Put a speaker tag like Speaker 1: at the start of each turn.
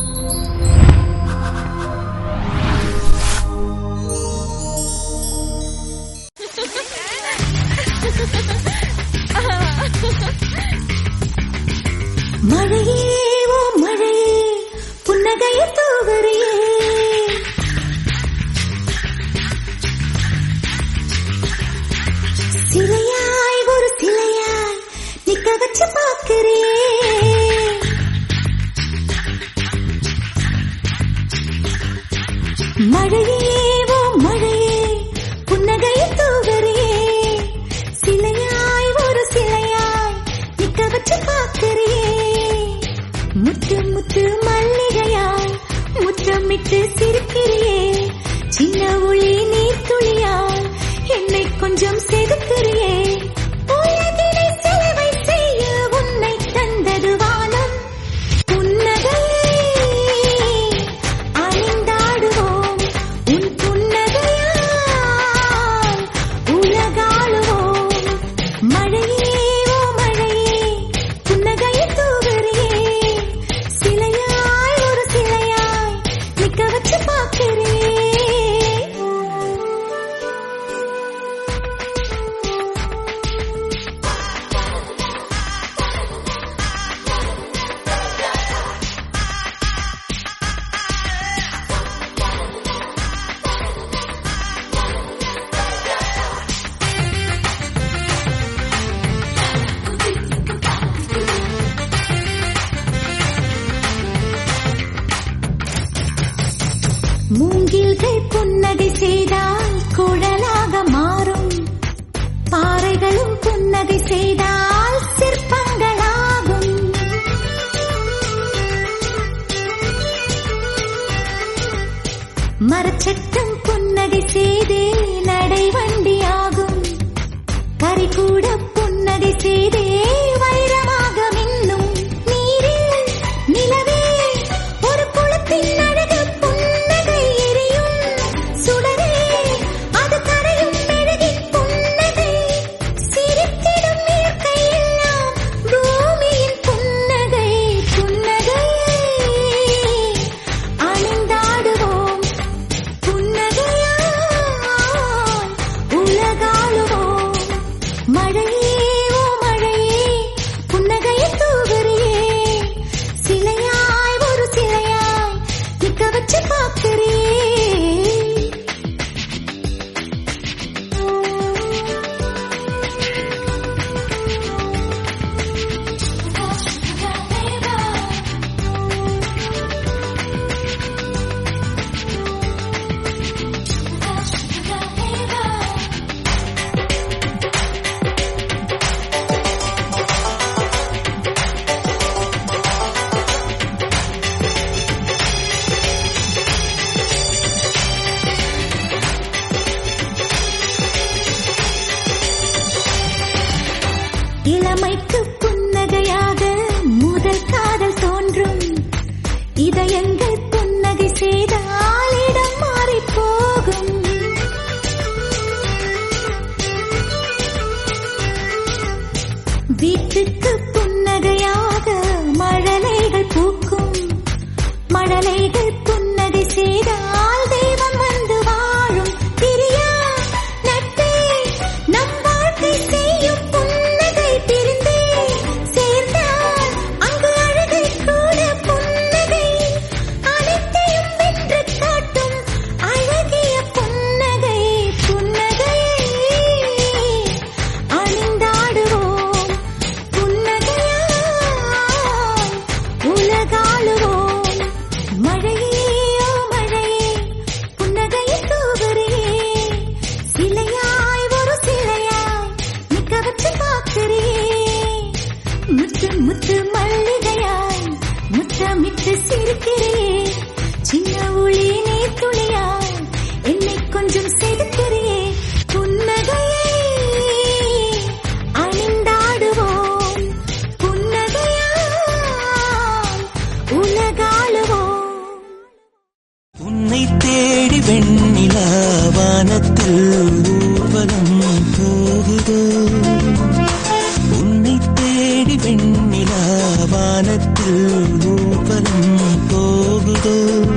Speaker 1: மழையே ஓ மழையே புன்னகைய தூவரையே சிலையாய் ஒரு சிலையாய் நிக்க வச்சு பார்க்கிறேன் மழையே ஓ மழையே புன்னகைய தூவரையே சிலையாய் ஒரு சிலையாய் நிக்க வச்சு பார்க்கிறேன் முத்து முத்து மல்லிகையாய் முத்தமிட்டு சிரிக்கிறியே சின்ன ஒளி நீர் துளியாய் என்னை கொஞ்சம் செதுக்கிறியே உலகினை செலவை செய்ய உன்னை தந்தது வானம் புன்னகையை அணிந்தாடுவோம் உன் புன்னகையால் உலகாளுவோம் மழையே ஓ மழையே புன்னகையை தூவறியே சிலையாய் ஒரு சிலையாய் நிக்க வச்சு பார்க்கிறேன் மூங்கில்கள் புன்னகை செய்தால் குழலாக மாறும் பாறைகளும் புன்னகை செய்தால் சிற்பங்களாகும் மரச்சட்டம் புன்னகை செய்தே நடை வண்டியாகும் கரை கூட புன்னகை செய்தே வைரமாக மின்னும் நீரில் நிலவே ஒரு குளத்தின் அழகு புன்னகை எரியும் சுடரே அது கரையும் மெழுகி புன்னகை சிரித்திடும் இயற்கையெல்லாம் பூமியின் புன்னகை புன்னகையை அணிந்தாடுவோம் புன்னகையால் உலகாளுவோம் மழையே ஓ மழையே புன்னகையை தூவறியே சிலையாய் ஒரு சிலையாய் நிக்க வச்சு பார்க்கிறேன் இளமைக்கு புன்னகையாக முதல் காதல் தோன்றும் இதயங்கள் புன்னகை செய்தால் இடம் மாறி போகும் வீட்டுக்கு புன்னகையாக மழலைகள் பூக்கும் மழலைகள் புன்னகை செய்தால் தெய்வம் வந்து வாழும் பிரியா நட்பே நம் வாழ்க்கை செய்யும் புன்னகை பிரிந்தே சேர்ந்தால் அங்கு அழகை கூட புன்னகை அனைத்தையும் வென்று காட்டும் அழகிய புன்னகை புன்னகையை அணிந்தாடுவோம் புன்னகையால் உலகாளுவோம் மழையே ஓ மழையே புன்னகையை தூவறியே சிலையாய் ஒரு சிலையாய் நிக்க வச்சு பார்க்கிறேன் முத்து முத்து மல்லிகையாய் முத்தமிட்டு சிரிக்கிறேன் சின்ன ஒளி நீர் துளியாய் என்னை கொஞ்சம் செதுக்கிறியே புன்னகையை அணிந்தாடுவோம் புன்னகையால் உலகாளுவோம்
Speaker 2: உன்னை தேடி வெண்ணிலா வானத்தில் ஊர்வலம் போகுதோ உன்னை தேடி வெண்ணிலா வானத்தில் ஊர்வலம் போகுதோ போகுதோ